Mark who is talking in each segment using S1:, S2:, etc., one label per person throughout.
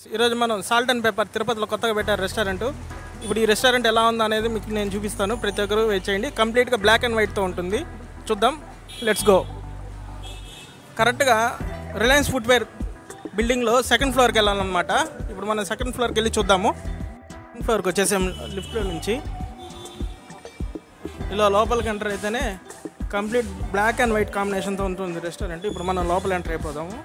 S1: ఈరోజు మనం salt and pepper తిరుపతిలో కొత్తగా పెట్టారు రెస్టారెంట్ ఇప్పుడు ఈ రెస్టారెంట్ ఎలా ఉందో అనేది మీకు నేను చూపిస్తాను ప్రతి ఒక్కరు వెయిట్ చేయండి కంప్లీట్గా బ్లాక్ అండ్ వైట్తో ఉంటుంది చూద్దాం లెట్స్ గో కరెక్ట్గా రిలయన్స్ ఫుట్వేర్ బిల్డింగ్లో సెకండ్ ఫ్లోర్కి వెళ్ళాలన్నమాట ఇప్పుడు మనం సెకండ్ ఫ్లోర్కి వెళ్ళి చూద్దాము సెకండ్ ఫ్లోర్కి వచ్చేసాం లిఫ్ట్లో నుంచి ఇలా లోపలికి ఎంటర్ అయితేనే కంప్లీట్ బ్లాక్ అండ్ వైట్ కాంబినేషన్తో ఉంటుంది రెస్టారెంట్ ఇప్పుడు మనం లోపల ఎంటర్ అయిపోదాము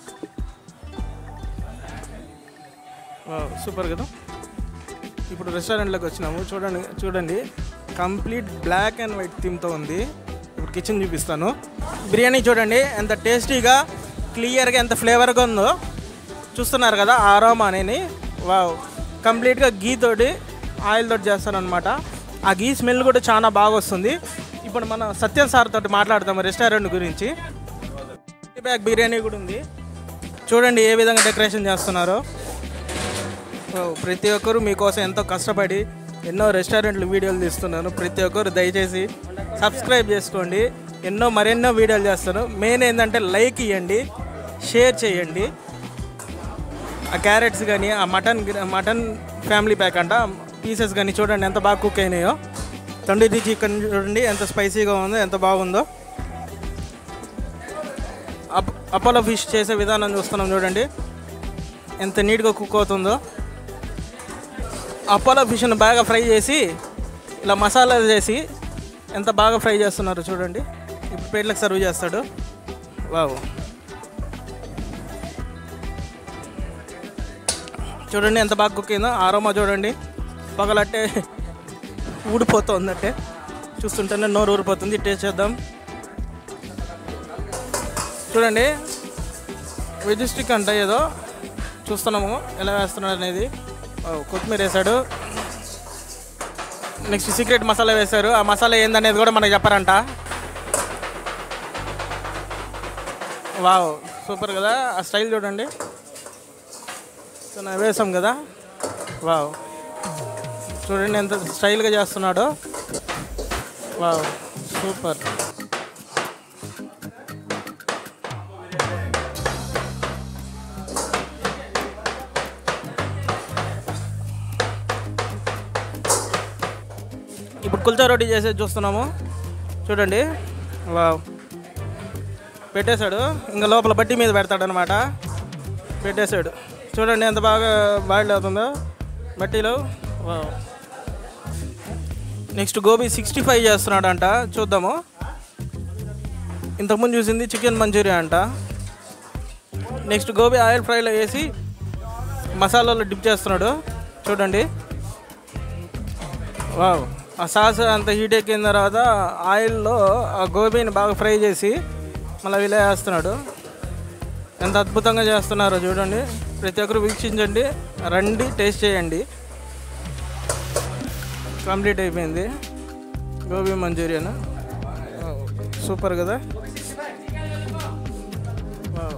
S1: వావ్, సూపర్ కదా ఇప్పుడు రెస్టారెంట్లోకి వచ్చినాము చూడండి చూడండి కంప్లీట్ బ్లాక్ అండ్ వైట్ థీమ్తో ఉంది ఇప్పుడు కిచెన్ చూపిస్తాను బిర్యానీ చూడండి ఎంత టేస్టీగా క్లియర్గా ఎంత ఫ్లేవర్గా ఉందో చూస్తున్నారు కదా ఆరోమా అనేది వావ్ కంప్లీట్గా గీ తోటి ఆయిల్ తోటి చేస్తారనమాట ఆ గీ స్మెల్ కూడా చాలా బాగా వస్తుంది ఇప్పుడు మనం సత్యం సార్ తోటి మాట్లాడతాము రెస్టారెంట్ గురించి బ్యాగ్ బిర్యానీ కూడా ఉంది చూడండి ఏ విధంగా డెకరేషన్ చేస్తున్నారో ఓ, ప్రతి ఒక్కరు మీకోసం ఎంతో కష్టపడి ఎన్నో రెస్టారెంట్లు వీడియోలు తీస్తున్నాను ప్రతి ఒక్కరు దయచేసి సబ్స్క్రైబ్ చేసుకోండి ఎన్నో మరెన్నో వీడియోలు చేస్తాను మెయిన్ ఏంటంటే లైక్ ఇవ్వండి షేర్ చేయండి ఆ క్యారెట్స్ కానీ ఆ మటన్ గి- మటన్ ఫ్యామిలీ ప్యాక్ అంట పీసెస్ కానీ చూడండి ఎంత బాగా కుక్ అయినాయో తండ్రి చికెన్ చూడండి ఎంత స్పైసీగా ఉందో ఎంత బాగుందో అప్ అపోలో ఫిష్ చేసే విధానం చూస్తున్నాం చూడండి ఎంత నీట్గా కుక్ అవుతుందో అపోలో ఫిష్ని బాగా ఫ్రై చేసి ఇలా మసాలా చేసి ఎంత బాగా ఫ్రై చేస్తున్నారు చూడండి ఇప్పుడు ప్లేట్లకు సర్వ్ చేస్తాడు వావ్ చూడండి ఎంత బాగా కుక్ అయిందో ఆరోమా చూడండి పగలట్టే ఊడిపోతుందంటే చూస్తుంటేనే నోరు ఊరిపోతుంది టేస్ట్ చేద్దాం చూడండి వెజ్ స్టిక్ అంట ఏదో చూస్తున్నాము ఎలా వేస్తున్నాడు అనేది ఓ, కొత్తిమీర వేసాడు నెక్స్ట్ సీక్రెట్ మసాలా వేశారు ఆ మసాలా ఏందనేది కూడా మనకు చెప్పారంట వావ్ సూపర్ కదా ఆ స్టైల్ చూడండి సో నా వేసాం కదా వావ్ చూడండి ఎంత స్టైల్గా చేస్తున్నాడో వావ్ సూపర్ ఇప్పుడు కుల్చా రోటీ చేసేది చూస్తున్నాము చూడండి వావ్ పెట్టేశాడు ఇంకా లోపల బట్టి మీద పెడతాడు అనమాట పెట్టేశాడు చూడండి ఎంత బాగా బాయిల్ అవుతుందో బట్టీలో wow next gobi sixty five చేస్తున్నాడు అంట చూద్దాము ఇంతకుముందు చూసింది చికెన్ మంచూరియా అంట నెక్స్ట్ గోబీ ఆయిల్ ఫ్రైలో వేసి మసాలాలో డిప్ చేస్తున్నాడు చూడండి వావ్ ఆ సాస్ అంత హీట్ ఎక్కిన తర్వాత ఆయిల్లో ఆ గోబీని బాగా ఫ్రై చేసి మళ్ళీ ఇలా వేస్తున్నాడు ఎంత అద్భుతంగా చేస్తున్నారో చూడండి ప్రతి ఒక్కరు వీక్షించండి రండి టేస్ట్ చేయండి కంప్లీట్ అయిపోయింది గోబీ మంచూరియన్ సూపర్ కదా wow.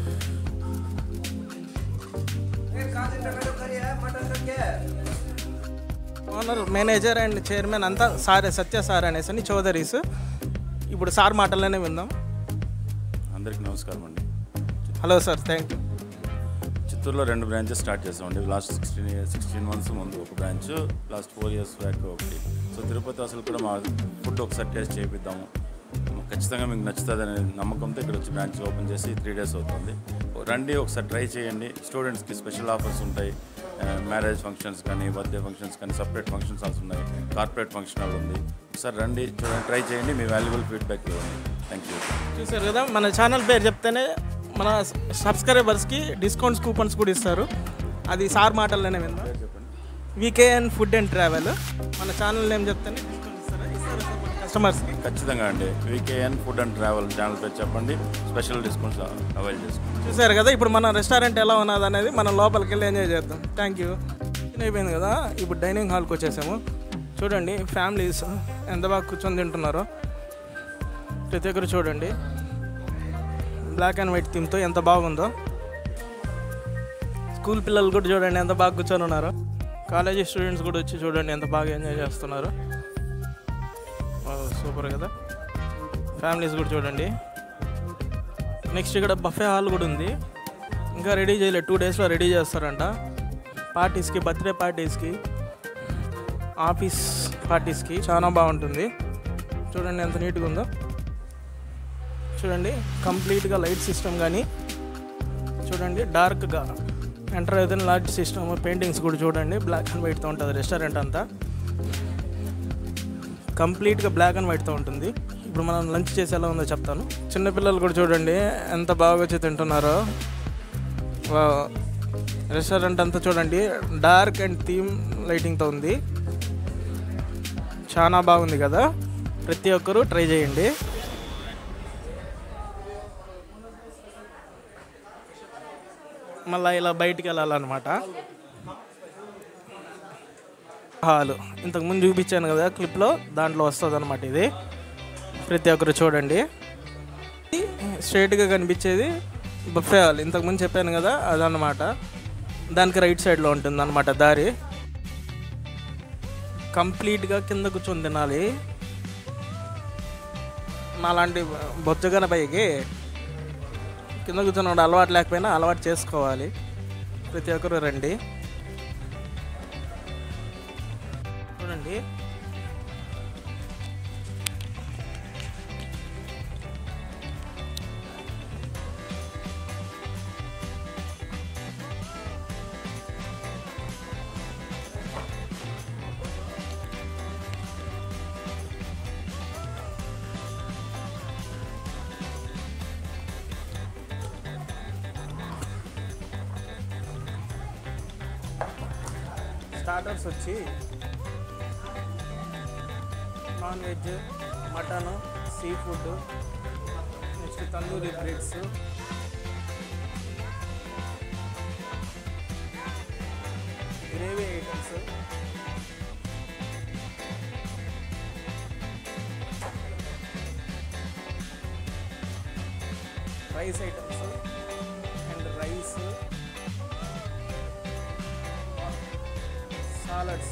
S1: Owner manager and chairman అంతా సారే సత్య సార్ అనేసి అని చౌదరీస్ ఇప్పుడు సార్ మాటల్లోనే విందాం
S2: అందరికీ నమస్కారం అండి
S1: హలో సార్ థ్యాంక్ యూ
S2: చిత్తూరులో రెండు బ్రాంచెస్ స్టార్ట్ చేస్తామండి last sixteen years sixteen months ముందు ఒక branch last four years back ఒకటి సో తిరుపతి అసలు కూడా మా ఫుడ్ ఒకసారి టేస్ట్ చేపిద్దాము ఖచ్చితంగా మీకు నచ్చుతుందనే నమ్మకంతో ఇక్కడ వచ్చి బ్రాంచ్ ఓపెన్ చేసి త్రీ డేస్ అవుతుంది రండి ఒకసారి ట్రై చేయండి స్టూడెంట్స్కి స్పెషల్ ఆఫర్స్ ఉంటాయి మ్యారేజ్ ఫంక్షన్స్ కానీ బర్త్డే ఫంక్షన్స్ కానీ సపరేట్ ఫంక్షన్స్ హాల్స్ ఉన్నాయి కార్పొరేట్ ఫంక్షన్ హాల్ ఉంది ఒకసారి రండి చూడండి ట్రై చేయండి మీ వాల్యుబుల్ ఫీడ్బ్యాక్ ఇవ్వండి థ్యాంక్ యూ
S1: చూసారు కదా మన ఛానల్ పేరు చెప్తేనే మన సబ్స్క్రైబర్స్కి డిస్కౌంట్స్ కూపన్స్ కూడా ఇస్తారు అది సార్ మాటల్లోనే విందాం వీకేఎన్ ఫుడ్ అండ్ ట్రావెల్ మన ఛానల్ నేమ్ చెప్తేనే డిస్కౌంట్ ఇస్తారా ఇస్తారా సార్ మన కస్టమర్స్కి
S2: ఖచ్చితంగా అండి VKN food and travel channel పేరు చెప్పండి స్పెషల్ డిస్కౌంట్స్ అవైల్ చేసుకోండి
S1: చూసారు కదా ఇప్పుడు మన రెస్టారెంట్ ఎలా ఉన్నది అనేది మనం లోపలికి వెళ్ళి ఎంజాయ్ చేద్దాం థ్యాంక్ యూ అయిపోయింది కదా ఇప్పుడు డైనింగ్ హాల్కి వచ్చేసాము చూడండి ఫ్యామిలీస్ ఎంత బాగా కూర్చొని తింటున్నారో ప్రతి ఒక్కరు చూడండి బ్లాక్ అండ్ వైట్ థీమ్తో ఎంత బాగుందో స్కూల్ పిల్లలు కూడా చూడండి ఎంత బాగా కూర్చొని ఉన్నారు కాలేజీ స్టూడెంట్స్ కూడా వచ్చి చూడండి ఎంత బాగా ఎంజాయ్ చేస్తున్నారు సూపర్ కదా ఫ్యామిలీస్ కూడా చూడండి నెక్స్ట్ ఇక్కడ బఫే హాల్ కూడా ఉంది ఇంకా రెడీ చేయలేదు టూ డేస్లో రెడీ చేస్తారంట పార్టీస్కి బర్త్డే పార్టీస్కి ఆఫీస్ పార్టీస్కి చాలా బాగుంటుంది చూడండి ఎంత నీట్గా ఉందో చూడండి కంప్లీట్గా లైట్ సిస్టమ్ కానీ చూడండి డార్క్గా ఎంటర్ అయితే లార్జ్ సిస్టమ్ పెయింటింగ్స్ కూడా చూడండి బ్లాక్ అండ్ వైట్తో ఉంటుంది రెస్టారెంట్ అంతా కంప్లీట్గా బ్లాక్ అండ్ వైట్తో ఉంటుంది ఇప్పుడు మనం లంచ్ చేసి ఎలా ఉందో చెప్తాను చిన్నపిల్లలు కూడా చూడండి ఎంత బాగా వచ్చి తింటున్నారో వా- రెస్టారెంట్ అంతా చూడండి డార్క్ అండ్ థీమ్ లైటింగ్తో ఉంది చాలా బాగుంది కదా ప్రతి ఒక్కరూ ట్రై చేయండి మళ్ళీ ఇలా బయటికి వెళ్ళాలన్నమాట హాలు ఇంతకుముందు చూపించాను కదా క్లిప్లో దాంట్లో వస్తుంది అనమాట ఇది ప్రతి ఒక్కరు చూడండి స్ట్రైట్గా కనిపించేది బఫే హాల్ ఇంతకుముందు చెప్పాను కదా అదనమాట దానికి రైట్ సైడ్లో ఉంటుంది అనమాట దారి కంప్లీట్గా కింద కూర్చొని తినాలి మాలాంటి బొచ్చగన పైకి కింద కూర్చొని అలవాటు లేకపోయినా అలవాటు చేసుకోవాలి ప్రతి ఒక్కరు రండి చూడండి స్టార్టర్స్ వచ్చి non veg mutton sea food next tandoori breads gravy items rice items and rice salads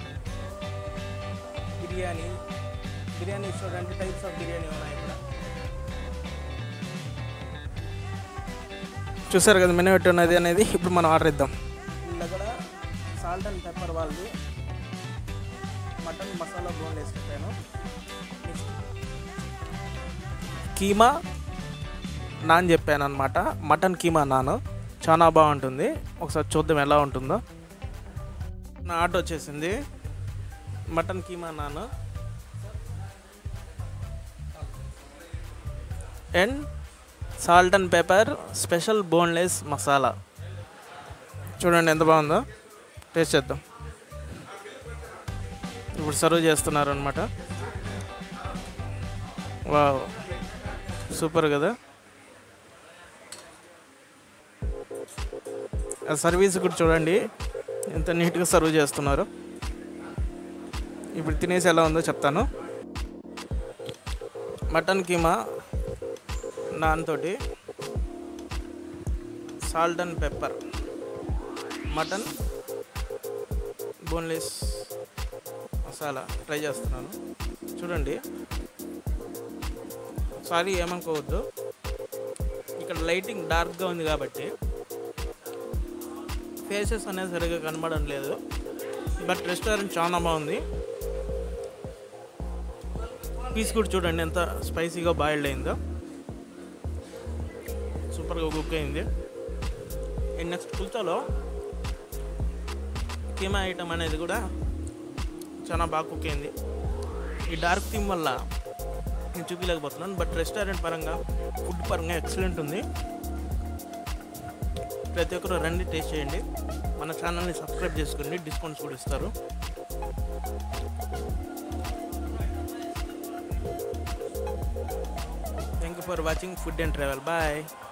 S1: biryani biryani చూడండి టైప్స్ ఆఫ్ బిర్యానీ ఉన్నాయి ఇక్కడ చూసారు కదా మెనూ ఎట్టు ఉన్నది అనేది ఇప్పుడు మనం ఆర్డర్ ఇద్దాం వీళ్ళ కూడా సాల్ట్ అండ్ పెప్పర్ వాళ్ళది మటన్ మసాలా బోన్ వేసి పెట్టాను కీమా నాన్ చెప్పాను అనమాట మటన్ కీమా నాన్ చాలా బాగుంటుంది ఒకసారి చూద్దాం ఎలా ఉంటుందో నా ఆర్డర్ వచ్చేసింది mutton keema naan and salt and pepper special boneless masala చూడండి ఎంత బాగుందో టేస్ట్ చేద్దాం ఇప్పుడు సర్వ్ చేస్తున్నారు అనమాట వా సూపర్ కదా ఆ సర్వీస్ కూడా చూడండి ఎంత నీట్గా సర్వ్ చేస్తున్నారు ఇప్పుడు తినేసి ఎలా ఉందో చెప్తాను మటన్ కీమా నాన్ తోటి salt and pepper mutton boneless masala try చేస్తున్నాను చూడండి సారీ ఏమనుకోవద్దు ఇక్కడ లైటింగ్ డార్క్గా ఉంది కాబట్టి ఫేసెస్ అనేది సరిగ్గా కనబడడం లేదు బట్ రెస్టారెంట్ చాలా బాగుంది పీస్ కూడా చూడండి ఎంత స్పైసీగా బాయిల్డ్ అయిందో సూపర్గా కుక్ అయింది అండ్ నెక్స్ట్ కుల్చాలో కీమా ఐటమ్ అనేది కూడా చాలా బాగా కుక్ అయింది ఈ డార్క్ థీమ్ వల్ల నేను చూపించలేకపోతున్నాను బట్ రెస్టారెంట్ పరంగా ఫుడ్ పరంగా ఎక్సలెంట్ ఉంది ప్రతి ఒక్కరు రండి టేస్ట్ చేయండి మన ఛానల్ని సబ్స్క్రైబ్ చేసుకోండి డిస్కౌంట్స్ కూడా ఇస్తారు thank you for watching food and travel bye